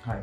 hi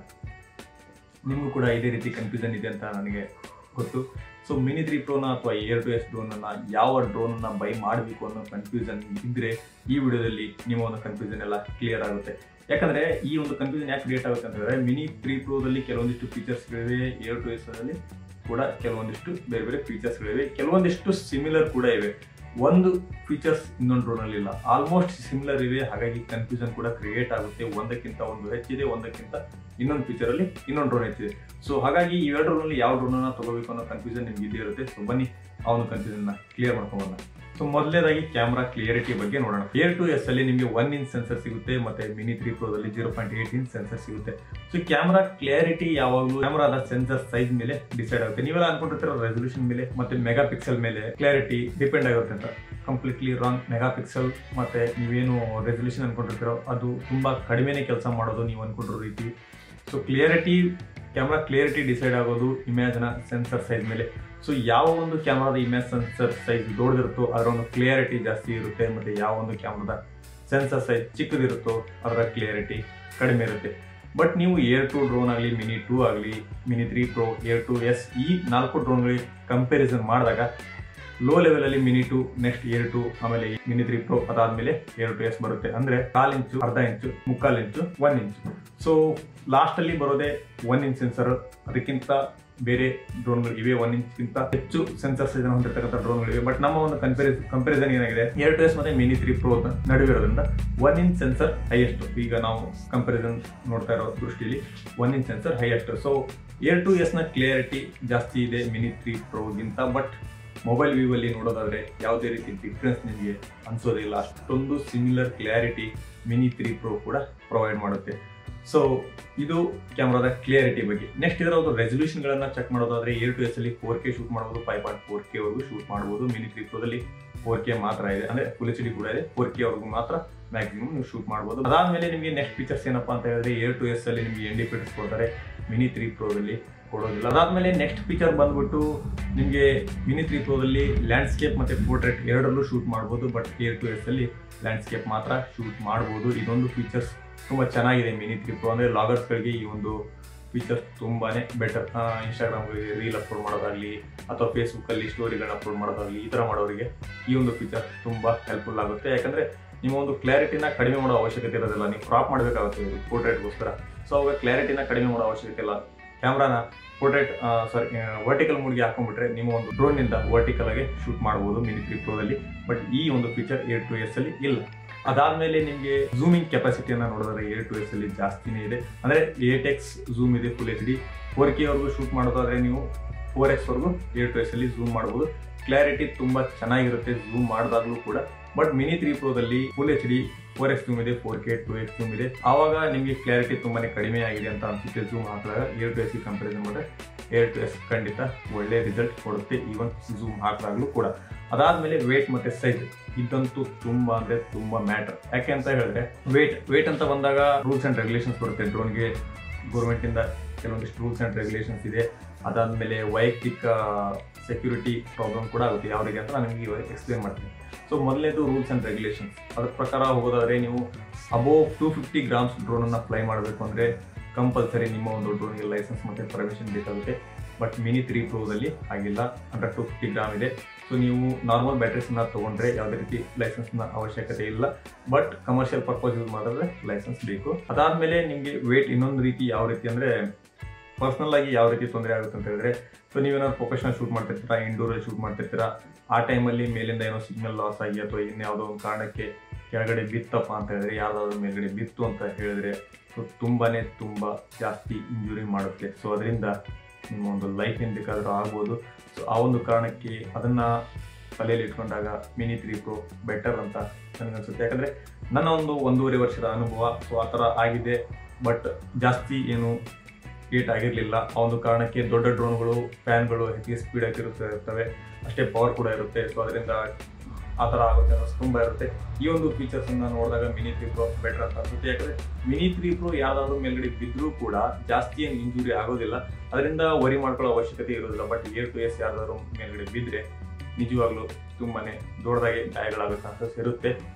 ನಿಮಗೂ ಕೂಡ ಇದೇ ರೀತಿ ಕನ್ಫ್ಯೂಷನ್ ಇದೆ ಅಂತ ನನಗೆ ಗೊತ್ತು ಸೊ ಮಿನಿ ತ್ರೀ ಪ್ರೋನ ಅಥವಾ ಏರ್ ಟು ಎಸ್ ಡ್ರೋನನ್ನು ಯಾವ ಡ್ರೋನನ್ನು ಬೈ ಮಾಡಬೇಕು ಅನ್ನೋ ಕನ್ಫ್ಯೂಷನ್ ಇದ್ದರೆ ಈ ವಿಡಿಯೋದಲ್ಲಿ ನಿಮ್ಮ ಒಂದು ಕನ್ಫ್ಯೂಷನ್ ಎಲ್ಲ ಕ್ಲಿಯರ್ ಆಗುತ್ತೆ ಯಾಕಂದರೆ ಈ ಒಂದು ಕನ್ಫ್ಯೂಷನ್ ಯಾಕೆ ಕ್ರಿಯೇಟ್ ಆಗುತ್ತೆ ಅಂತಂದರೆ ಮಿನಿ ತ್ರೀ ಪ್ರೋದಲ್ಲಿ ಕೆಲವೊಂದಿಷ್ಟು ಫೀಚರ್ಸ್ಗಳಿವೆ ಏರ್ ಟು ಎಸ್ ಅಲ್ಲಿ ಕೂಡ ಕೆಲವೊಂದಿಷ್ಟು ಬೇರೆ ಬೇರೆ ಫೀಚರ್ಸ್ಗಳಿವೆ ಕೆಲವೊಂದಿಷ್ಟು ಸಿಮಿಲರ್ ಕೂಡ ಇವೆ ಒಂದು ಫೀಚರ್ಸ್ ಇನ್ನೊಂದು ಡ್ರೋನಲ್ಲಿ ಇಲ್ಲ ಆಲ್ಮೋಸ್ಟ್ ಸಿಮಿಲರ್ ಇವೆ ಹಾಗಾಗಿ ಕನ್ಫ್ಯೂಷನ್ ಕೂಡ ಕ್ರಿಯೇಟ್ ಆಗುತ್ತೆ ಒಂದಕ್ಕಿಂತ ಒಂದು ಹೆಚ್ಚಿದೆ ಒಂದಕ್ಕಿಂತ ಇನ್ನೊಂದು ಫೀಚರ್ ಅಲ್ಲಿ ಇನ್ನೊಂದು ಡ್ರೋನ್ ಹೆಚ್ಚಿದೆ ಸೊ ಹಾಗಾಗಿ ಈ ಎರಡು ಡ್ರೋನಲ್ಲಿ ಯಾವ ಡ್ರೋನನ್ನ ತಗೋಬೇಕು ಅನ್ನೋ ಕನ್ಫ್ಯೂಷನ್ ನಿಮ್ಗೆ ಇದ್ದೇ ಇರುತ್ತೆ ಸೊ ಬನ್ನಿ ಆ ಒಂದು ಕನ್ಫ್ಯೂಷನ್ ಕ್ಲಿಯರ್ ಮಾಡ್ಕೊಂಬೋಣ ಸೊ ಮೊದಲನೇದಾಗಿ ಕ್ಯಾಮ್ರಾ ಕ್ಲಿಯರಿಟಿ ಬಗ್ಗೆ ನೋಡೋಣ ಏರ್ ಟು ಎಸ್ ಅಲ್ಲಿ ನಿಮಗೆ ಒನ್ ಇಂಚ್ ಸೆನ್ಸರ್ ಸಿಗುತ್ತೆ ಮತ್ತೆ ಮಿನಿ ತ್ರೀ ಪ್ರೋದಲ್ಲಿ zero point eight inch sensor ಸಿಗುತ್ತೆ ಸೊ ಕ್ಯಾಮ್ರಾ ಕ್ಲಿಯರಿಟಿ ಯಾವಾಗಲೂ ಕ್ಯಾಮ್ರಾದ ಸೆನ್ಸರ್ ಸೈಜ್ ಮೇಲೆ ಡಿಸೈಡ್ ಆಗುತ್ತೆ ನೀವೆಲ್ಲ ಅನ್ಕೊಂಡಿರ್ತೀರ ರೆಸೊಲ್ಯೂಷನ್ ಮೇಲೆ ಮತ್ತೆ ಮೆಗಾ ಪಿಕ್ಸೆಲ್ ಮೇಲೆ ಕ್ಲಾರಿಟಿ ಡಿಪೆಂಡ್ ಆಗಿರುತ್ತೆ ಅಂತ ಕಂಪ್ಲೀಟ್ಲಿ ರಾಂಗ್ ಮೆಗಾ ಪಿಕ್ಸೆಲ್ ಮತ್ತೆ ನೀವೇನು ರೆಸೊಲ್ಯೂಷನ್ ಅನ್ಕೊಂಡಿರ್ತೀರೋ ಅದು ತುಂಬಾ ಕಡಿಮೆನೇ ಕೆಲಸ ಮಾಡೋದು ನೀವು ಅನ್ಕೊಂಡಿರೋ ರೀತಿ so clarity camera clarity decide ಆಗೋದು ಇಮೇಜ್ನ ಸೆನ್ಸರ್ ಸೈಜ್ ಮೇಲೆ ಸೊ ಯಾವ ಒಂದು ಕ್ಯಾಮ್ರಾದ ಇಮೇಜ್ ಸೆನ್ಸರ್ ಸೈಜ್ ದೊಡ್ಡದಿರುತ್ತೋ ಅದರ ಒಂದು ಕ್ಲಿಯರಿಟಿ ಜಾಸ್ತಿ ಇರುತ್ತೆ ಮತ್ತೆ ಯಾವ ಒಂದು ಕ್ಯಾಮ್ರಾದ ಸೆನ್ಸರ್ ಸೈಜ್ ಚಿಕ್ಕದಿರುತ್ತೋ ಅದರ ಕ್ಲಿಯರಿಟಿ ಕಡಿಮೆ ಇರುತ್ತೆ ಬಟ್ ನೀವು ಏರ್ ಟು ಡ್ರೋನ್ ಆಗಲಿ ಮಿನಿ ಟೂ ಆಗಲಿ Mini three Pro Air two S ಈ ನಾಲ್ಕು ಡ್ರೋನ್ಗಳಿಗೆ ಕಂಪ್ಯಾರಿಸನ್ ಮಾಡಿದಾಗ ಲೋ ಲೆವೆಲಲ್ಲಿ Mini two next Air two ಆಮೇಲೆ ಮಿನಿ ತ್ರೀ ಪ್ರೋ ಅದಾದ್ಮೇಲೆ ಏರ್ ಟು ಎಸ್ ಬರುತ್ತೆ ಅಂದ್ರೆ ಕಾಲ್ ಇಂಚು ಅರ್ಧ ಇಂಚು ಮುಕ್ಕಾಲ್ inch one inch so last ಅಲ್ಲಿ ಬರೋದೇ ಒನ್ ಇಂಚ್ ಸೆನ್ಸರ್ ಅದಕ್ಕಿಂತ ಬೇರೆ ಡ್ರೋನ್ಗಳು ಇವೆ ಒನ್ ಇಂಚ್ಗಿಂತ ಹೆಚ್ಚು ಸೆನ್ಸರ್ ಸೈಜ್ ಹೊಂದಿರತಕ್ಕಂಥ ಡ್ರೋನ್ಗಳಿವೆ ಬಟ್ ನಮ್ಮ ಒಂದು ಕಂಪೇರಿಸ್ ಕಂಪೇರಿಸನ್ ಏನಾಗಿದೆ ಏರ್ ಟು ಎಸ್ ಮತ್ತೆ ಮಿನಿ ತ್ರೀ ಪ್ರೋ ನಡುವೆ ಇರೋದ್ರಿಂದ ಒನ್ ಇಂಚ್ ಸೆನ್ಸರ್ ಹೈಯೆಸ್ಟ್ ಈಗ ನಾವು ಕಂಪೇರಿಸನ್ ನೋಡ್ತಾ ಇರೋ ದೃಷ್ಟಿಯಲ್ಲಿ one inch sensor highest so Air two S ನ ಕ್ಲಿಯರಿಟಿ ಜಾಸ್ತಿ ಇದೆ ಮಿನಿ ತ್ರೀ ಪ್ರೋಗಿಂತ ಬಟ್ ಮೊಬೈಲ್ ವ್ಯೂ ಅಲ್ಲಿ ನೋಡೋದಾದ್ರೆ ಯಾವುದೇ ರೀತಿ ಡಿಫ್ರೆನ್ಸ್ ನಿಮಗೆ ಅನ್ಸೋದಿಲ್ಲ ಅಷ್ಟೊಂದು similar clarity Mini three Pro ಕೂಡ ಪ್ರೊವೈಡ್ ಮಾಡುತ್ತೆ ಸೊ ಇದು ಕ್ಯಾಮ್ರಾದ ಕ್ಲಿಯರಿಟಿ ಬಗ್ಗೆ ನೆಕ್ಸ್ಟ್ ಇದರ ಒಂದು ರೆಸೊಲ್ಯೂಷನ್ಗಳನ್ನ ಚೆಕ್ ಮಾಡೋದಾದ್ರೆ ಏರ್ ಟು ಎಸ್ ಅಲ್ಲಿ ಫೋರ್ ಕೆ ಶೂಟ್ ಮಾಡಬಹುದು ಫೈವ್ ಪಾಯಿಂಟ್ ಫೋರ್ ಕೆ ವರೆಗೂ ಶೂಟ್ ಮಾಡಬಹುದು ಮಿನಿ ತ್ರೀ ಪ್ರೋದಲ್ಲಿ ಫೋರ್ ಕೆ ಮಾತ್ರ ಇದೆ ಅಂದ್ರೆ ಫುಲ್ ಎಚ್ ಡಿ ಕೂಡ ಇದೆ ಫೋರ್ ಕೆ ವರೆಗೂ ಮಾತ್ರ ಮ್ಯಾಕ್ಸಿಮಮ್ ನೀವು ಶೂಟ್ ಮಾಡಬಹುದು ಅದಾದ್ಮೇಲೆ ನಿಮಗೆ ನೆಕ್ಸ್ಟ್ ಫೀಚರ್ಸ್ ಏನಪ್ಪಾ ಅಂತ ಹೇಳಿದ್ರೆ ಏರ್ ಟು ಎಸ್ ಅಲ್ಲಿ ನಿಮಗೆ ಇಂಡಿಪೆಂಡೆನ್ಸ್ ಕೊಡ್ತಾರೆ ಮಿನಿ ತ್ರೀ ಪ್ರೋದಲ್ಲಿ ಕೊಡೋದಿಲ್ಲ ಅದಾದ್ಮೇಲೆ ನೆಕ್ಸ್ಟ್ ಫೀಚರ್ ಬಂದ್ಬಿಟ್ಟು ನಿಮಗೆ ಮಿನಿ ತ್ರೀ ಪ್ರೋದಲ್ಲಿ ಲ್ಯಾಂಡ್ಸ್ಕೇಪ್ ಮತ್ತೆ ಪೋರ್ಟ್ರೇಟ್ ಎರಡರಲ್ಲೂ ಶೂಟ್ ಮಾಡ್ಬೋದು ಬಟ್ ಏರ್ ಟು ಎಸ್ ಅಲ್ಲಿ ಲ್ಯಾಂಡ್ಸ್ಕೇಪ್ ಮಾತ್ರ ಶೂಟ್ ಮಾಡ್ಬೋದು ಇದೊಂದು ಫೀಚರ್ಸ್ ತುಂಬಾ ಚೆನ್ನಾಗಿದೆ ಮಿನಿ ತ್ರೀ ಪ್ರೋ ಅಂದ್ರೆ ಲಾಗರ್ಸ್ಗಳಿಗೆ ಈ ಒಂದು ಫೀಚರ್ಸ್ ತುಂಬಾನೇ ಬೆಟರ್ ಇನ್ಸ್ಟಾಗ್ರಾಮ್ಗೆ ರೀಲ್ ಅಪ್ಲೋಡ್ ಮಾಡೋದಾಗ್ಲಿ ಅಥವಾ ಫೇಸ್ಬುಕ್ಕಲ್ಲಿ ಸ್ಟೋರಿಗಳನ್ನ ಅಪ್ಲೋಡ್ ಮಾಡೋದಾಗ್ಲಿ ಈ ಥರ ಮಾಡೋರಿಗೆ ಈ ಒಂದು ಫೀಚರ್ ತುಂಬಾ ಹೆಲ್ಪ್ಫುಲ್ ಆಗುತ್ತೆ ಯಾಕಂದ್ರೆ ನಿಮ್ಮ ಒಂದು ಕ್ಲಾರಿಟಿನ ಕಡಿಮೆ ಮಾಡೋ ಅವಶ್ಯಕತೆ ಇರೋದಿಲ್ಲ ನೀವು ಕ್ರಾಪ್ ಮಾಡಬೇಕಾಗುತ್ತೆ ಪೋರ್ಟ್ರೇಟ್ಗೋಸ್ಕರ ಸೊ ಅವಾಗ ಕ್ಲಾರಿಟಿನ ಕಡಿಮೆ ಮಾಡೋ ಅವಶ್ಯಕತೆ ಇಲ್ಲ ಕ್ಯಾಮ್ರಾನ ಪೋರ್ಟ್ರೇಟ್ ಸಾರಿ ವರ್ಟಿಕಲ್ ಮೂಡ್ಗೆ ಹಾಕೊಂಡ್ಬಿಟ್ರೆ ನಿಮ್ಮ ಒಂದು ಡ್ರೋನ್ನಿಂದ ವರ್ಟಿಕಲ್ ಆಗಿ ಶೂಟ್ ಮಾಡ್ಬೋದು ಮಿನಿ ತ್ರೀ ಪ್ರೋದಲ್ಲಿ ಬಟ್ ಈ ಒಂದು ಫೀಚರ್ ಏರ್ ಟು ಎಸ್ ಅಲ್ಲಿ ಇಲ್ಲ ಅದಾದ್ಮೇಲೆ ನಿಮಗೆ ಝೂಮಿಂಗ್ ಕೆಪಾಸಿಟಿಯನ್ನು ನೋಡಿದ್ರೆ ಏರ್ ಟು ಎಸ್ ಅಲ್ಲಿ ಜಾಸ್ತಿನೇ ಇದೆ ಅಂದ್ರೆ ಏಟ್ ಎಕ್ಸ್ ಝೂಮ್ ಇದೆ full H D four K ವರೆಗೂ ಶೂಟ್ ಮಾಡೋದಾದ್ರೆ ನೀವು ಫೋರ್ ಎಕ್ಸ್ ವರೆಗೂ ಏರ್ ಟು ಎಸ್ ಅಲ್ಲಿ ಝೂಮ್ ಮಾಡ್ಬೋದು ಕ್ಲಾರಿಟಿ ತುಂಬಾ ಚೆನ್ನಾಗಿರುತ್ತೆ ಝೂಮ್ ಮಾಡಿದಾಗಲೂ ಕೂಡ ಬಟ್ ಮಿನಿ ತ್ರೀ ಪ್ರೋದಲ್ಲಿ full H D four x zoom ಇದೆ four K two x zoom ಇದೆ ಆವಾಗ ನಿಮಗೆ ಕ್ಲಾರಿಟಿ ತುಂಬಾನೇ ಕಡಿಮೆ ಆಗಿದೆ ಅಂತ ಅನ್ಸುತ್ತೆ ಝೂಮ್ ಹಾಕಿದಾಗ ಏರ್ ಟು ಎಸ್ ಕಂಪಾರಿಸನ್ ಮಾಡಿದ್ರೆ ಏರ್ ಟು ಎಸ್ ಖಂಡಿತ ಒಳ್ಳೆ ರಿಸಲ್ಟ್ ಕೊಡುತ್ತೆ ಈವನ್ ಝೂಮ್ ಹಾಕಿದಾಗಲೂ ಕೂಡ ಅದಾದ್ಮೇಲೆ ವೇಟ್ ಮತ್ತೆ ಸೈಜ್ ಇದಂತೂ ತುಂಬಾ ಅಂದ್ರೆ ತುಂಬಾ ಮ್ಯಾಟರ್ ಯಾಕೆ ಅಂತ ಹೇಳಿದ್ರೆ ವೇಟ್ ವೇಟ್ ಅಂತ ಬಂದಾಗ ರೂಲ್ಸ್ ಅಂಡ್ ರೆಗ್ಯುಲೇಷನ್ಸ್ ಬರುತ್ತೆ ಡ್ರೋನ್ಗೆ ಗೌರ್ಮೆಂಟ್ ಇಂದ ಕೆಲವೊಂದಿಷ್ಟು ರೂಲ್ಸ್ ಅಂಡ್ ರೆಗ್ಯುಲೇಷನ್ಸ್ ಇದೆ ಅದಾದ್ಮೇಲೆ ವೈಯಕ್ತಿಕ ಸೆಕ್ಯೂರಿಟಿ ಪ್ರಾಬ್ಲಮ್ ಕೂಡ ಆಗುತ್ತೆ ಯಾವ ರೀತಿ ಅಂತ ನಾನು ನಿಮಗೆ ಇವಾಗ ಎಕ್ಸ್ಪ್ಲೇನ್ ಮಾಡ್ತೀನಿ ಸೊ ಮೊದಲನೇದು ರೂಲ್ಸ್ ಅಂಡ್ ರೆಗ್ಯುಲೇಷನ್ಸ್ ಅದ್ರ ಪ್ರಕಾರ ಹೋಗೋದಾದ್ರೆ ನೀವು ಅಬೋವ್ ಟೂ ಫಿಫ್ಟಿ ಗ್ರಾಮ್ಸ್ ಡ್ರೋನನ್ನು ಫ್ಲೈ ಮಾಡಬೇಕು ಅಂದರೆ ಕಂಪಲ್ಸರಿ ನಿಮ್ಮ ಒಂದು ಡ್ರೋನ್ಗೆ ಲೈಸೆನ್ಸ್ ಮತ್ತು ಪರ್ಮಿಷನ್ ಬೇಕಾಗುತ್ತೆ ಬಟ್ ಮಿನಿ ತ್ರೀ ಪ್ರೋದಲ್ಲಿ ಆಗಿಲ್ಲ ಅಂದರೆ ಟೂ ಫಿಫ್ಟಿ ಗ್ರಾಮ್ ಇದೆ ಸೊ ನೀವು ನಾರ್ಮಲ್ ಬ್ಯಾಟ್ರೀಸ್ನ ತೊಗೊಂಡ್ರೆ ಯಾವುದೇ ರೀತಿ ಲೈಸೆನ್ಸ್ನ ಅವಶ್ಯಕತೆ ಇಲ್ಲ ಬಟ್ ಕಮರ್ಷಿಯಲ್ ಪರ್ಪಸ್ ಯೂಸ್ ಮಾಡಿದ್ರೆ ಲೈಸೆನ್ಸ್ ಬೇಕು ಅದಾದಮೇಲೆ ನಿಮಗೆ ವೇಟ್ ಇನ್ನೊಂದು ರೀತಿ ಯಾವ ರೀತಿ ಅಂದರೆ ಪರ್ಸ್ನಲ್ ಆಗಿ ಯಾವ ರೀತಿ ತೊಂದರೆ ಆಗುತ್ತೆ ಅಂತ ಹೇಳಿದ್ರೆ ಸೊ ನೀವೇನಾದ್ರು ಪ್ರೊಫೆಷನಲ್ ಶೂಟ್ ಮಾಡ್ತಿರ್ತೀರಾ ಇಂಡೋರಲ್ಲಿ ಶೂಟ್ ಮಾಡ್ತಿರ್ತೀರಾ ಆ ಟೈಮಲ್ಲಿ ಮೇಲಿಂದ ಏನೋ ಸಿಗ್ನಲ್ ಲಾಸ್ ಆಗಿ ಅಥವಾ ಇನ್ಯಾವುದೋ ಒಂದು ಕಾರಣಕ್ಕೆ ಕೆಳಗಡೆ ಬಿತ್ತಪ್ಪ ಅಂತ ಹೇಳಿದ್ರೆ ಯಾವುದಾದ್ರು ಮೇಲ್ಗಡೆ ಬಿತ್ತು ಅಂತ ಹೇಳಿದ್ರೆ ಸೊ ತುಂಬಾನೇ ತುಂಬ ಜಾಸ್ತಿ ಇಂಜುರಿ ಮಾಡುತ್ತೆ ಸೊ ಅದರಿಂದ ನಿಮ್ಮ ಒಂದು ಲೈಫ್ ಏನು ಬೇಕಾದರೂ ಆಗ್ಬೋದು ಸೊ ಆ ಒಂದು ಕಾರಣಕ್ಕೆ ಅದನ್ನು ತಲೆಯಲ್ಲಿ ಇಟ್ಕೊಂಡಾಗ ಮಿನಿ ತ್ರೀ ಪ್ರೋ ಬೆಟರ್ ಅಂತ ನನಗನ್ಸುತ್ತೆ ಯಾಕಂದರೆ ನನ್ನ ಒಂದು ಒಂದೂವರೆ ವರ್ಷದ ಅನುಭವ ಸೊ ಆ ಥರ ಆಗಿದೆ ಬಟ್ ಜಾಸ್ತಿ ಏನು ಏಟ್ ಆಗಿರಲಿಲ್ಲ ಆ ಒಂದು ಕಾರಣಕ್ಕೆ ದೊಡ್ಡ ಡ್ರೋನ್ಗಳು ಫ್ಯಾನ್ಗಳು ಹೆಚ್ಚಿಗೆ ಸ್ಪೀಡ್ ಆಗಿರುತ್ತೆ ಇರ್ತವೆ ಅಷ್ಟೇ ಪವರ್ ಕೂಡ ಇರುತ್ತೆ ಸೊ ಅದರಿಂದ ಆ ಥರ ಆಗೋ ಚಾನ್ಸಸ್ ತುಂಬ ಇರುತ್ತೆ ಈ ಒಂದು ಫೀಚರ್ಸ್ ಅನ್ನ ನೋಡಿದಾಗ ಮಿನಿ ತ್ರೀ ಪ್ರೋ ಬೆಟರ್ ಅಂತ ಅನ್ಸುತ್ತೆ ಯಾಕಂದ್ರೆ ಮಿನಿ ತ್ರೀ ಪ್ರೋ ಯಾವ್ದಾದ್ರು ಮೇಲ್ಗಡೆ ಬಿದ್ದರೂ ಕೂಡ ಜಾಸ್ತಿ ಏನು ಇಂಜುರಿ ಆಗೋದಿಲ್ಲ ಅದರಿಂದ ವರಿ ಮಾಡ್ಕೊಳ್ಳೋ ಅವಶ್ಯಕತೆ ಇರೋದಿಲ್ಲ ಬಟ್ ಏರ್ ಟು ಎಸ್ ಯಾವ್ದಾದ್ರು ಮೇಲ್ಗಡೆ ಬಿದ್ದರೆ ನಿಜವಾಗ್ಲೂ ತುಂಬಾನೇ ದೊಡ್ಡದಾಗಿ ಗಾಯಗಳಾಗೋ ಚಾನ್ಸಸ್ ಇರುತ್ತೆ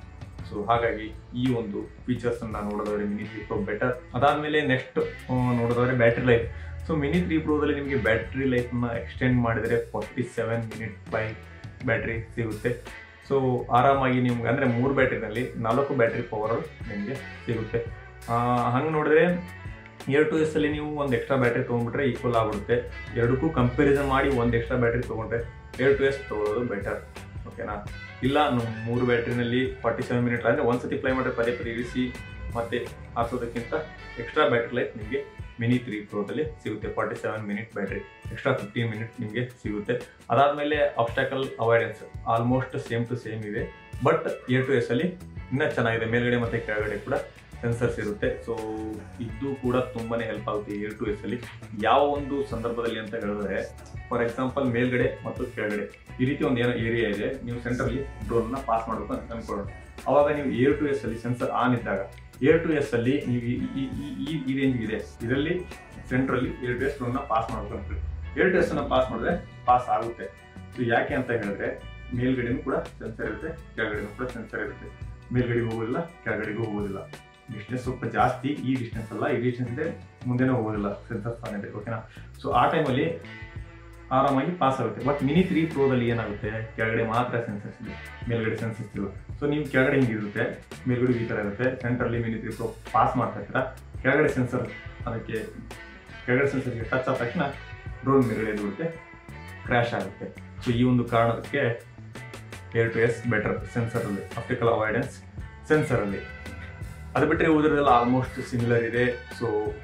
ಸೊ ಹಾಗಾಗಿ ಈ ಒಂದು ಫೀಚರ್ಸ್ ಅನ್ನ ನೋಡೋದಾದ್ರೆ ಮಿನಿ ತ್ರೀ ಪ್ರೋ ಬೆಟರ್ ಅದಾದ್ಮೇಲೆ ನೆಕ್ಸ್ಟ್ ನೋಡೋದಾದ್ರೆ battery life so Mini three ಪ್ರೋದಲ್ಲಿ ನಿಮಗೆ ಬ್ಯಾಟ್ರಿ ಲೈಫ್ನ ಎಕ್ಸ್ಟೆಂಡ್ ಮಾಡಿದರೆ forty seven minute by battery ಸಿಗುತ್ತೆ ಸೊ ಆರಾಮಾಗಿ ನಿಮ್ಗೆ ಅಂದರೆ ಮೂರು ಬ್ಯಾಟ್ರಿನಲ್ಲಿ ನಾಲ್ಕು ಬ್ಯಾಟ್ರಿ ಪವರ್ ನಿಮಗೆ ಸಿಗುತ್ತೆ ಹಂಗೆ ನೋಡಿದ್ರೆ ಇಯರ್ ಟು ಎಸ್ ಅಲ್ಲಿ ನೀವು ಒಂದು ಎಕ್ಸ್ಟ್ರಾ ಬ್ಯಾಟ್ರಿ ತೊಗೊಂಡ್ಬಿಟ್ರೆ ಈಕ್ವಲ್ ಆಗ್ಬಿಡುತ್ತೆ ಎರಡಕ್ಕೂ ಕಂಪ್ಯಾರಿಸನ್ ಮಾಡಿ ಒಂದು ಎಕ್ಸ್ಟ್ರಾ ಬ್ಯಾಟ್ರಿ ತೊಗೊಂಡ್ರೆ ಇಯರ್ ಟು ಎಸ್ ತೊಗೊಳ್ಳೋದು ಬೆಟರ್ ಓಕೆನಾ ಇಲ್ಲ ನೀವು ಮೂರು ಬ್ಯಾಟ್ರಿನಲ್ಲಿ ಫಾರ್ಟಿ ಸೆವೆನ್ ಮಿನಿಟ್ ಅಂದರೆ ಒಂದು ಸತಿ ಪ್ಲೈ ಮಾಡಿದ್ರೆ ಪದೇ ಪದೇ ಇಳಿಸಿ ಮತ್ತೆ ಹಾಕೋದಕ್ಕಿಂತ ಎಕ್ಸ್ಟ್ರಾ ಬ್ಯಾಟ್ರಿ ಲೈಫ್ ನಿಮಗೆ ಮಿನಿ ತ್ರೀ ಪ್ರೋದಲ್ಲಿ ಸಿಗುತ್ತೆ forty seven minute battery extra fifteen minute ನಿಮಗೆ ಸಿಗುತ್ತೆ ಅದಾದಮೇಲೆ obstacle avoidance almost same to same ಇದೆ ಬಟ್ ಇಯರ್ ಟು ಎಸ್ ಅಲ್ಲಿ ಇನ್ನೂ ಚೆನ್ನಾಗಿದೆ ಮೇಲ್ಗಡೆ ಮತ್ತು ಕೆಳಗಡೆ ಕೂಡ ಸೆನ್ಸರ್ಸ್ ಇರುತ್ತೆ ಸೊ ಇದು ಕೂಡ ತುಂಬಾನೇ ಹೆಲ್ಪ್ ಆಗುತ್ತೆ ಇಯರ್ ಟು ಎಸ್ ಅಲ್ಲಿ ಯಾವ ಒಂದು ಸಂದರ್ಭದಲ್ಲಿ ಅಂತ ಹೇಳಿದ್ರೆ ಫಾರ್ ಎಕ್ಸಾಂಪಲ್ ಮೇಲ್ಗಡೆ ಮತ್ತು ಕೆಳಗಡೆ ಈ ರೀತಿ ಒಂದು ಏನೋ ಏರಿಯಾ ಇದೆ ನೀವು ಸೆಂಟ್ರಲ್ಲಿ ಡ್ರೋನ್ನ ಪಾಸ್ ಮಾಡಬೇಕು ಅಂತ ಅನ್ಕೊಳ್ಳೋಣ ಅವಾಗ ನೀವು ಏರ್ ಟು ಎಸ್ ಅಲ್ಲಿ ಸೆನ್ಸರ್ ಆನ್ ಇದ್ದಾಗ ಏರ್ ಟು ಎಸ್ ಅಲ್ಲಿ ನೀವು ಈ- ಈ- ಈ- ಈ- ಈ ರೇಂಜ್ ಇದೆ ಇದರಲ್ಲಿ ಸೆಂಟ್ರಲ್ಲಿ ಏರ್ ಟು ಎಸ್ ಡ್ರೋನ್ನ ಪಾಸ್ ಮಾಡಬೇಕು ಅಂತ ಏರ್ ಟು ಎಸ್ ಅನ್ನ ಪಾಸ್ ಮಾಡಿದ್ರೆ ಪಾಸ್ ಆಗುತ್ತೆ ಸೊ ಯಾಕೆ ಅಂತ ಹೇಳಿದ್ರೆ ಮೇಲ್ಗಡೆನೂ ಕೂಡ ಸೆನ್ಸರ್ ಇರುತ್ತೆ ಕೆಳಗಡೆನೂ ಕೂಡ ಸೆನ್ಸರ್ ಇರುತ್ತೆ ಮೇಲ್ಗಡೆಗೂ ಹೋಗೋದಿಲ್ಲ ಕೆಳಗಡೆಗೂ ಹೋಗೋದಿಲ್ಲ ಡಿಸ್ಟೆನ್ಸ್ ಸ್ವಲ್ಪ ಜಾಸ್ತಿ ಈ ಡಿಸ್ಟೆನ್ಸ್ ಅಲ್ಲ ಈ ಡಿಸ್ಟೆನ್ಸ್ ಇದೆ ಮುಂದೆನೂ ಹೋಗೋದಿಲ್ಲ ಸೆನ್ಸರ್ಸ್ ಆನ್ ಇದೆ ಓಕೆನಾ ಸೊ ಆ ಟೈಮಲ್ಲಿ ಆರಾಮಾಗಿ ಪಾಸ್ ಆಗುತ್ತೆ ಬಟ್ ಮಿನಿ ತ್ರೀ ಪ್ರೋದಲ್ಲಿ ಏನಾಗುತ್ತೆ ಕೆಳಗಡೆ ಮಾತ್ರ ಸೆನ್ಸರ್ಸ್ ಇದೆ ಮೇಲ್ಗಡೆ ಸೆನ್ಸರ್ಸ್ ಇಲ್ಲ ಸೊ ನೀವು ಕೆಳಗಡೆ ಹಿಂಗಿರುತ್ತೆ ಮೇಲ್ಗಡೆ ಈ ಥರ ಇರುತ್ತೆ ಸೆಂಟ್ರಲ್ಲಿ ಮಿನಿ ತ್ರೀ ಪ್ರೋ ಪಾಸ್ ಮಾಡ್ತಾ ಇರ್ತೀರ ಕೆಳಗಡೆ ಸೆನ್ಸರ್ ಅದಕ್ಕೆ ಕೆಳಗಡೆ ಸೆನ್ಸರ್ಗೆ ಟಚ್ ಆದ ತಕ್ಷಣ ಡ್ರೋನ್ ಮೇಲ್ಗಡೆ ಬಿಡುತ್ತೆ ಕ್ರ್ಯಾಶ್ ಆಗುತ್ತೆ ಸೊ ಈ ಒಂದು ಕಾರಣಕ್ಕೆ ಏರ್ ಟು ಎಸ್ ಬೆಟರ್ ಸೆನ್ಸರಲ್ಲಿ ಆಪ್ಟಿಕಲ್ ಅವಾಯ್ಡೆನ್ಸ್ ಸೆನ್ಸರಲ್ಲಿ ಅದು ಬಿಟ್ಟರೆ ಉಳಿದ್ರದೆಲ್ಲ ಆಲ್ಮೋಸ್ಟ್ ಸಿಮಿಲರ್ ಇದೆ ಸೊ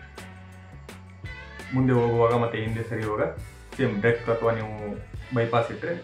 ಮುಂದೆ ಹೋಗುವಾಗ ಮತ್ತೆ ಹಿಂದೆ ಸರಿಯುವಾಗ ಸೇಮ್ ಡೆಕ್ ಅಥವಾ ನೀವು ಬೈಪಾಸ್ ಇಟ್ಟರೆ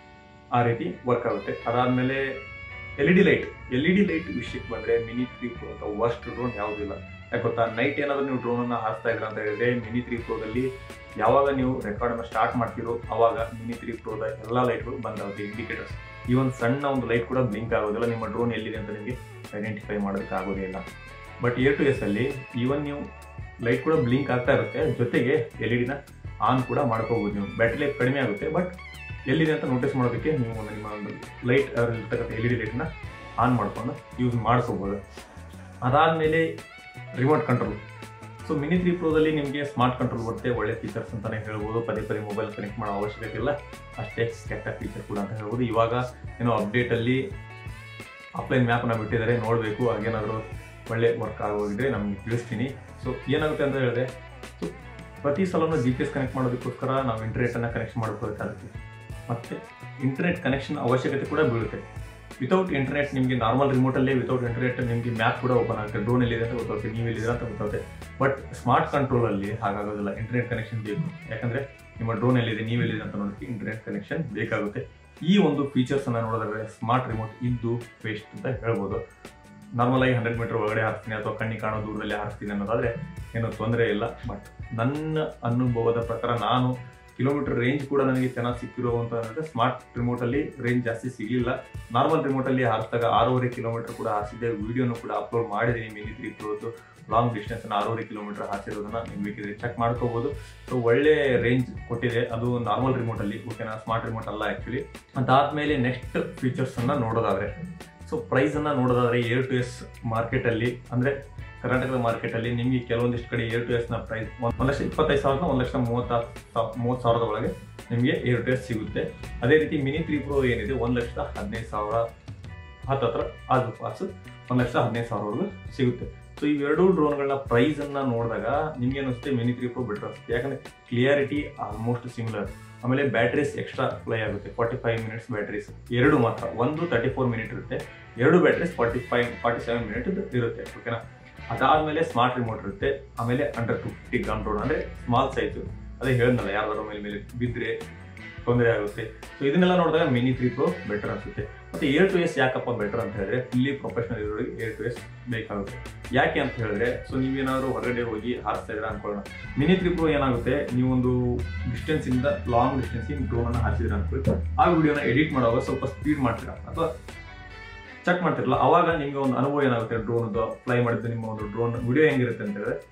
ಆ ರೀತಿ ವರ್ಕ್ ಆಗುತ್ತೆ ಅದಾದಮೇಲೆ L E D light L E D light ವಿಷಯಕ್ಕೆ ಬಂದರೆ ಮಿನಿ ತ್ರೀ ಪ್ರೋ ಅಂತ ವರ್ಸ್ಟ್ ಡ್ರೋನ್ ಯಾವುದಿಲ್ಲ ಯಾಕೆ ಗೊತ್ತಾ ನೈಟ್ ಏನಾದರೂ ನೀವು ಡ್ರೋನನ್ನು ಹಾರಿಸ್ತಾ ಇದ್ರ ಅಂತ ಹೇಳಿದ್ರೆ ಮಿನಿ ತ್ರೀ ಪ್ರೋದಲ್ಲಿ ಯಾವಾಗ ನೀವು ರೆಕಾರ್ಡನ್ನು ಸ್ಟಾರ್ಟ್ ಮಾಡ್ತೀರೋ ಅವಾಗ ಮಿನಿ ತ್ರೀ ಪ್ರೋದ ಎಲ್ಲ ಲೈಟ್ಗಳು ಬಂದಾಗುತ್ತೆ ಇಂಡಿಕೇಟರ್ಸ್ ಈ ಒಂದು ಸಣ್ಣ ಒಂದು ಲೈಟ್ ಕೂಡ ಬ್ಲಿಂಕ್ ಆಗೋದಿಲ್ಲ ನಿಮ್ಮ ಡ್ರೋನ್ ಎಲ್ಲಿದೆ ಅಂತ ನಿಮಗೆ ಐಡೆಂಟಿಫೈ ಮಾಡೋದಕ್ಕೆ ಆಗೋದೇ ಇಲ್ಲ ಬಟ್ ಏರ್ ಟು ಎಸ್ ಅಲ್ಲಿ ಈವನ್ ನೀವು ಲೈಟ್ ಕೂಡ ಬ್ಲಿಂಕ್ ಆಗ್ತಾ ಇರುತ್ತೆ ಜೊತೆಗೆ ಎಲ್ ಇ ಡಿನ ಆನ್ ಕೂಡ ಮಾಡ್ಕೋಬಹುದು ನೀವು ಬ್ಯಾಟ್ರಿ ಲೈಫ್ ಕಡಿಮೆ ಆಗುತ್ತೆ ಬಟ್ ಎಲ್ಲಿದೆ ಅಂತ ನೋಟಿಸ್ ಮಾಡೋದಕ್ಕೆ ನೀವು ಒಂದು ನಿಮ್ಮ ಒಂದು ಲೈಟ್ ಇರ್ತಕ್ಕಂಥ ಎಲ್ ಇ ಡಿ ಲೈಟ್ನ ಆನ್ ಮಾಡ್ಕೊಂಡು ಯೂಸ್ ಮಾಡ್ಕೋಬೋದು ಅದಾದಮೇಲೆ remote control so Mini three ಪ್ರೋದಲ್ಲಿ ನಿಮಗೆ ಸ್ಮಾರ್ಟ್ ಕಂಟ್ರೋಲ್ ಬರುತ್ತೆ ಒಳ್ಳೆ ಫೀಚರ್ಸ್ ಅಂತಾನೆ ಹೇಳ್ಬೋದು ಪದೇ ಪದೇ ಮೊಬೈಲ್ ಕನೆಕ್ಟ್ ಮಾಡೋ ಅವಶ್ಯಕತೆ ಇಲ್ಲ ಅಷ್ಟೇ ಕೆಟ್ಟ ಫೀಚರ್ ಕೂಡ ಅಂತ ಹೇಳ್ಬೋದು ಇವಾಗ ಏನೋ ಅಪ್ಡೇಟಲ್ಲಿ ಆಫ್ಲೈನ್ ಮ್ಯಾಪ್ನ ಬಿಟ್ಟಿದ್ದಾರೆ ನೋಡಬೇಕು ಹಾಗೇನಾದರೂ ಒಳ್ಳೆ ವರ್ಕ್ ಆಗೋಗಿದ್ರೆ ನಮ್ಗೆ ತಿಳಿಸ್ತೀನಿ ಸೊ ಏನಾಗುತ್ತೆ ಅಂತ ಹೇಳಿದ್ರೆ ಸೊ ಪ್ರತಿ ಸಲನೂ ಜಿ ಪಿ ಎಸ್ ಕನೆಕ್ಟ್ ಮಾಡೋದಕ್ಕೋಸ್ಕರ ನಾವು ಇಂಟರ್ನೆಟನ್ನು ಕನೆಕ್ಷನ್ ಮಾಡ್ಕೋಬೇಕಾಗುತ್ತೆ ಮತ್ತು ಇಂಟರ್ನೆಟ್ ಕನೆಕ್ಷನ್ ಅವಶ್ಯಕತೆ ಕೂಡ ಬೀಳುತ್ತೆ ವಿತೌಟ್ ಇಂಟರ್ನೆಟ್ ನಿಮಗೆ ನಾರ್ಮಲ್ ರಿಮೋಟಲ್ಲೇ ವಿತೌಟ್ ಇಂಟರ್ನೆಟ್ ನಿಮಗೆ ಮ್ಯಾಪ್ ಕೂಡ ಓಪನ್ ಆಗುತ್ತೆ ಡ್ರೋನ್ ಎಲ್ಲಿದೆ ಅಂತ ಗೊತ್ತಾಗುತ್ತೆ ನೀವು ಎಲ್ಲಿದೆ ಅಂತ ಗೊತ್ತಾಗುತ್ತೆ ಬಟ್ ಸ್ಮಾರ್ಟ್ ಕಂಟ್ರೋಲಲ್ಲಿ ಹಾಗಾಗೋದಿಲ್ಲ ಇಂಟರ್ನೆಟ್ ಕನೆಕ್ಷನ್ ಬೇಕು ಯಾಕಂದರೆ ನಿಮ್ಮ ಡ್ರೋನ್ ಎಲ್ಲಿದೆ ನೀವು ಎಲ್ಲಿದೆ ಅಂತ ನೋಡೋದಕ್ಕೆ ಇಂಟರ್ನೆಟ್ ಕನೆಕ್ಷನ್ ಬೇಕಾಗುತ್ತೆ ಈ ಒಂದು ಫೀಚರ್ಸ್ ಅನ್ನ ನೋಡಿದ್ರೆ ಸ್ಮಾರ್ಟ್ ರಿಮೋಟ್ ಇದ್ದು ವೇಸ್ಟ್ ಅಂತ ಹೇಳ್ಬೋದು ನಾರ್ಮಲ್ ಆಗಿ ಹಂಡ್ರೆಡ್ ಮೀಟರ್ ಒಳಗಡೆ ಹಾರಿಸ್ತೀನಿ ಅಥವಾ ಕಣ್ಣಿಗೆ ಕಾಣೋ ದೂರದಲ್ಲಿ ಹಾರಿಸ್ತೀನಿ ಅನ್ನೋದಾದ್ರೆ ಏನೂ ತೊಂದರೆ ಇಲ್ಲ ಬಟ್ ನನ್ನ ಅನುಭವದ ಪ್ರಕಾರ ನಾನು ಕಿಲೋಮೀಟರ್ ರೇಂಜ್ ಕೂಡ ನನಗೆ ಚೆನ್ನಾಗಿ ಸಿಕ್ಕಿರುವಂತ ಅಂದರೆ ಸ್ಮಾರ್ಟ್ ರಿಮೋಟಲ್ಲಿ ರೇಂಜ್ ಜಾಸ್ತಿ ಸಿಗಲಿಲ್ಲ ನಾರ್ಮಲ್ ರಿಮೋಟಲ್ಲಿ ಹಾರಿಸಿದಾಗ ಆರೂವರೆ ಕಿಲೋಮೀಟರ್ ಕೂಡ ಹಾರಿಸಿದ್ದೆ ವಿಡಿಯೋನು ಕೂಡ ಅಪ್ಲೋಡ್ ಮಾಡಿದ್ದೀನಿ ಮಿನಿ ತ್ರೀ ಪ್ರೋದು ಲಾಂಗ್ ಡಿಸ್ಟೆನ್ಸ್ ಆರೂವರೆ ಕಿಲೋಮೀಟರ್ ಹಾರಿಸಿರೋದನ್ನ ನೀವು ಬೇಕಿದ್ರೆ ಚೆಕ್ ಮಾಡ್ಕೋಬಹುದು ಸೊ ಒಳ್ಳೆ ರೇಂಜ್ ಕೊಟ್ಟಿದೆ ಅದು ನಾರ್ಮಲ್ ರಿಮೋಟಲ್ಲಿ ಓಕೆನಾ ಸ್ಮಾರ್ಟ್ ರಿಮೋಟ್ ಅಲ್ಲ ಆ್ಯಕ್ಚುಲಿ ಅದಾದ್ಮೇಲೆ ನೆಕ್ಸ್ಟ್ ಫೀಚರ್ಸ್ ಅನ್ನ ನೋಡೋದಾದ್ರೆ ಸೊ ಪ್ರೈಸ್ ಅನ್ನ ನೋಡೋದಾದ್ರೆ ಏರ್ ಟು ಎಸ್ ಮಾರ್ಕೆಟ್ ಅಲ್ಲಿ ಅಂದ್ರೆ ಕರ್ನಾಟಕದ ಮಾರ್ಕೆಟ್ ಅಲ್ಲಿ ನಿಮಗೆ ಕೆಲವೊಂದಿಷ್ಟು ಕಡೆ ಏರ್ ಟು ಎಸ್ ನ ಪ್ರೈಸ್ ಒಂದ್ ಲಕ್ಷ ಇಪ್ಪತ್ತೈದು ಸಾವಿರದ ಒಂದ್ ಲಕ್ಷ ಮೂವತ್ತಾರು ಮೂವತ್ತು ಸಾವಿರದ ಒಳಗೆ ನಿಮಗೆ ಏರ್ ಟು ಎಸ್ ಸಿಗುತ್ತೆ ಅದೇ ರೀತಿ ಮಿನಿ ತ್ರೀ ಪ್ರೋ ಏನಿದೆ ಒಂದ್ ಲಕ್ಷದ ಹದಿನೈದು ಸಾವಿರ ಹತ್ತತ್ರ ಆಜು ಪಾಸು ಒಂದ್ ಲಕ್ಷ ಹದಿನೈದು ಸಾವಿರವರೆಗೂ ಸಿಗುತ್ತೆ ಸೊ ಇವೆರಡೂ ಡ್ರೋನ್ಗಳನ್ನ ಪ್ರೈಸ್ ಅನ್ನ ನೋಡಿದಾಗ ನಿಮ್ಗೆ ಅನಿಸುತ್ತೆ ಮಿನಿ ತ್ರೀ ಪ್ರೋ ಬೆಟರ್ ಅನಿಸುತ್ತೆ ಯಾಕಂದ್ರೆ ಕ್ಲಿಯಾರಿಟಿ ಆಲ್ಮೋಸ್ಟ್ ಸಿಮಿಲರ್ ಆಮೇಲೆ ಬ್ಯಾಟ್ರೀಸ್ ಎಕ್ಸ್ಟ್ರಾ ಫ್ಲೈ ಆಗುತ್ತೆ ಫಾರ್ಟಿ ಫೈವ್ ಮಿನಿಟ್ಸ್ ಬ್ಯಾಟ್ರೀಸ್ ಎರಡು ಮಾತ್ರ ಒಂದು ತರ್ಟಿ ಫೋರ್ ಮಿನಿಟ್ ಇರುತ್ತೆ ಎರಡು batteries forty five forty seven minute ಇರುತ್ತೆ ಓಕೆನಾ ಅದಾದ್ಮೇಲೆ ಸ್ಮಾರ್ಟ್ ರಿಮೋಟ್ ಇರುತ್ತೆ ಆಮೇಲೆ under two fifty gram drone ಅಂದ್ರೆ ಸ್ಮಾಲ್ ಸೈಜು ಅದೇ ಹೇಳಿದ್ನಲ್ಲ ಯಾರ್ದಾರ ಮೇಲೆ ಮೇಲೆ ಬಿದ್ದರೆ ತೊಂದರೆ ಆಗುತ್ತೆ ಸೊ ಇದನ್ನೆಲ್ಲ ನೋಡಿದಾಗ ಮಿನಿ ತ್ರೀ ಪ್ರೋ ಬೆಟರ್ ಅನ್ಸುತ್ತೆ ಮತ್ತೆ ಏರ್ ಟು ಎಸ್ ಯಾಕಪ್ಪ ಬೆಟರ್ ಅಂತ ಹೇಳಿದ್ರೆ ಇಲ್ಲಿ ಪ್ರೊಫೆಷನಲ್ ಇರೋರಿಗೆ ಏರ್ ಟು ಎಸ್ ಬೇಕಾಗುತ್ತೆ ಯಾಕೆ ಅಂತ ಹೇಳಿದ್ರೆ ಸೊ ನೀವೇನಾದ್ರು ಹೊರಗಡೆ ಹೋಗಿ ಹಾರಿಸ್ತಾ ಇದ್ರೆ ಅನ್ಕೊಳ್ಳೋಣ ಮಿನಿ ತ್ರೀ ಪ್ರೋ ಏನಾಗುತ್ತೆ ನೀವೊಂದು ಡಿಸ್ಟೆನ್ಸ್ ಇಂದ ಲಾಂಗ್ ಡಿಸ್ಟೆನ್ಸ್ ಡ್ರೋನ್ ಅನ್ನ ಹಾರಿಸಿದ್ರೆ ಅನ್ಕೊಳ್ಳಿ ಆ ವಿಡಿಯೋನ ಎಡಿಟ್ ಮಾಡುವಾಗ ಸ್ವಲ್ಪ ಸ್ಪೀಡ್ ಮಾಡ್ತೀರಾ ಅಥವಾ ಚೆಕ್ ಮಾಡ್ತಿರಲ್ಲ ಅವಾಗ ನಿಮ್ಗೆ ಒಂದು ಅನುಭವ ಏನಾಗುತ್ತೆ ಡ್ರೋನ್ ಫ್ಲೈ ಮಾಡಿದ್ದು ನಿಮ್ಮ ಒಂದು ಡ್ರೋನ್ ವಿಡಿಯೋ ಹೆಂಗಿರುತ್ತೆ ಅಂತ ಹೇಳಿದ್ರೆ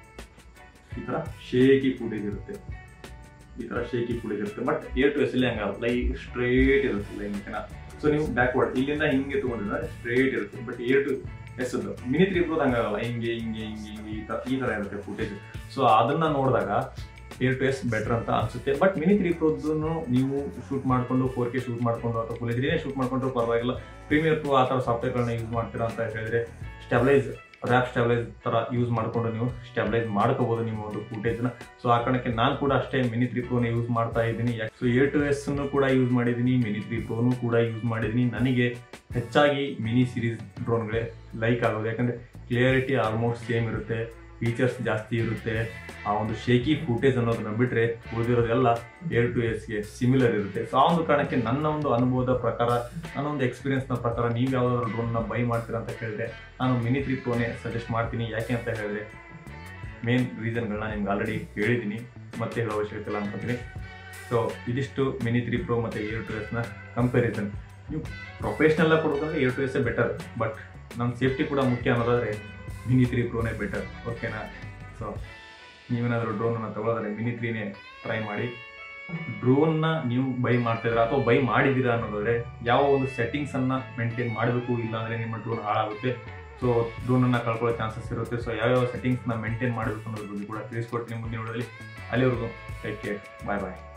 ಈ ತರ ಶೇಕಿ ಕೂಡಿದಿರುತ್ತೆ ಈ ತರ ಶೇಕಿ ಕೂಡಿದಿರುತ್ತೆ ಬಟ್ ಏರ್ ಟು ಎಸ್ ಅಲ್ಲಿ ಹಂಗಲ್ಲ ಲೈ ಸ್ಟ್ರೇಟ್ ಇರುತ್ತೆ ಲೈನ್ ಓಕೆನಾ ಸೊ ನೀವು ಬ್ಯಾಕ್ವರ್ಡ್ ಇಲ್ಲಿಂದ ಹಿಂಗೆ ತಗೊಂಡಿದ್ರೆ ಸ್ಟ್ರೇಟ್ ಇರುತ್ತೆ but Air two S Mini three Pro ಹಂಗಾಗಲ್ಲ ಹಿಂಗೆ ಹಿಂಗೆ ಹಿಂಗೆ ಹಿಂಗೆ ಈ ತರ ಈ ತರ ಇರುತ್ತೆ ಫುಟೇಜ್ ಸೊ ಅದನ್ನ ನೋಡಿದಾಗ ಏರ್ ಟು ಎಸ್ ಬೆಟರ್ ಅಂತ ಅನ್ಸುತ್ತೆ ಬಟ್ ಮಿನಿ ತ್ರೀ ಪ್ರೋದನ್ನು ನೀವು ಶೂಟ್ ಮಾಡ್ಕೊಂಡು ಫೋರ್ ಕೆ ಶೂಟ್ ಮಾಡ್ಕೊಂಡು ಅಥವಾ ಫುಲ್ ಎಚ್ಡಿನೇ ಶೂಟ್ ಮಾಡ್ಕೊಂಡ್ರು ಪರವಾಗಿಲ್ಲ ಪ್ರೀಮಿಯರ್ ಪ್ರೋ ಆ ಥರ ಸಾಫ್ಟ್ವೇರ್ಗಳನ್ನ ಯೂಸ್ ಮಾಡ್ತೀರಾ ಅಂತ ಹೇಳಿದ್ರೆ ಸ್ಟೆಬಿಲೈಸ್ ರ್ಯಾಪ್ ಸ್ಟೆಬಿಲೈಸ್ ಥರ ಯೂಸ್ ಮಾಡ್ಕೊಂಡು ನೀವು ಸ್ಟೆಬಿಲೈಸ್ ಮಾಡ್ಕೋಬೋದು ನಿಮ್ಮ ಒಂದು ಫುಟೇಜ್ನ ಸೊ ಆ ಕಾರಣಕ್ಕೆ ನಾನು ಕೂಡ ಅಷ್ಟೇ ಮಿನಿ ತ್ರೀ ಪ್ರೋನ ಯೂಸ್ ಮಾಡ್ತಾ ಇದ್ದೀನಿ ಸೊ ಎ ಟು ಎಸ್ ಅನ್ನು ಕೂಡ ಯೂಸ್ ಮಾಡಿದ್ದೀನಿ ಮಿನಿ ತ್ರೀ ಪ್ರೋನು ಕೂಡ ಯೂಸ್ ಮಾಡಿದ್ದೀನಿ ನನಗೆ ಹೆಚ್ಚಾಗಿ ಮಿನಿ ಸಿರೀಸ್ ಡ್ರೋನ್ಗಳೇ ಲೈಕ್ ಆಗೋದು ಯಾಕಂದರೆ ಕ್ಲಿಯರಿಟಿ ಆಲ್ಮೋಸ್ಟ್ ಸೇಮ್ ಇರುತ್ತೆ ಫೀಚರ್ಸ್ ಜಾಸ್ತಿ ಇರುತ್ತೆ ಆ ಒಂದು ಶೇಕಿ ಫುಟೇಜ್ ಅನ್ನೋದನ್ನ ಬಿಟ್ಟರೆ ಉಳಿದಿರೋದೆಲ್ಲ ಏರ್ ಟು ಎಸ್ಗೆ ಸಿಮಿಲರ್ ಇರುತ್ತೆ ಸೊ ಆ ಒಂದು ಕಾರಣಕ್ಕೆ ನನ್ನ ಒಂದು ಅನುಭವದ ಪ್ರಕಾರ ನನ್ನ ಒಂದು ಎಕ್ಸ್ಪೀರಿಯನ್ಸ್ನ ಪ್ರಕಾರ ನೀವು ಯಾವುದಾದ್ರು ಡ್ರೋನ್ನ ಬೈ ಮಾಡ್ತೀರಾ ಅಂತ ಕೇಳಿದ್ರೆ ನಾನು ಮಿನಿ ತ್ರೀ ಪ್ರೋನೇ ಸಜೆಸ್ಟ್ ಮಾಡ್ತೀನಿ ಯಾಕೆ ಅಂತ ಹೇಳಿದ್ರೆ ಮೇನ್ ರೀಸನ್ಗಳನ್ನ ನಿಮ್ಗೆ ಆಲ್ರೆಡಿ ಹೇಳಿದ್ದೀನಿ ಮತ್ತೆ ಹೇಳೋ ಅವಶ್ಯಕತೆ ಇಲ್ಲ ಅನ್ಕೊಂತೀನಿ ಸೊ ಇದಿಷ್ಟು ಮಿನಿ ತ್ರೀ ಪ್ರೋ ಮತ್ತು ಏರ್ ಟು ಎಸ್ನ ಕಂಪ್ಯಾರಿಸನ್ ನೀವು ಪ್ರೊಫೆಷ್ನಲ್ಲ ಕೊಡೋದಂದ್ರೆ ಏರ್ ಟು ಎಸ್ಸೇ ಬೆಟರ್ ಬಟ್ ನಮ್ಮ ಸೇಫ್ಟಿ ಕೂಡ ಮುಖ್ಯ ಅನ್ನೋದಾದರೆ ಮಿನಿ ತ್ರೀ ಪ್ರೋನೇ ಬೆಟರ್ ಓಕೆನಾ ಸೊ ನೀವೇನಾದರೂ ಡ್ರೋನನ್ನು ತಗೊಳ್ಳೋದಾದ್ರೆ ಮಿನಿ ತ್ರೀನೇ ಟ್ರೈ ಮಾಡಿ ಡ್ರೋನ್ನ ನೀವು ಬೈ ಮಾಡ್ತಿದ್ದೀರಾ ಅಥವಾ ಬೈ ಮಾಡಿದ್ದೀರಾ ಅನ್ನೋದಾದ್ರೆ ಯಾವ ಒಂದು ಸೆಟ್ಟಿಂಗ್ಸನ್ನು ಮೇಂಟೈನ್ ಮಾಡಬೇಕು ಇಲ್ಲ ಅಂದರೆ ನಿಮ್ಮ ಡ್ರೋನ್ ಹಾಳಾಗುತ್ತೆ ಸೊ ಡ್ರೋನನ್ನು ಕಳ್ಕೊಳ್ಳೋ ಚಾನ್ಸಸ್ ಇರುತ್ತೆ ಸೊ ಯಾವ್ಯಾವ ಸೆಟ್ಟಿಂಗ್ಸ್ನ ಮೇಂಟೈನ್ ಮಾಡಬೇಕು ಅನ್ನೋದ್ರ ಬಗ್ಗೆ ಕೂಡ ತಿಳಿಸ್ಕೊಡ್ತೀನಿ ಮುಂದಿನ ನೋಡೋದಲ್ಲಿ ಅಲ್ಲಿವರೆಗೂ ಟೇಕ್ ಕೇರ್ ಬಾಯ್ ಬಾಯ್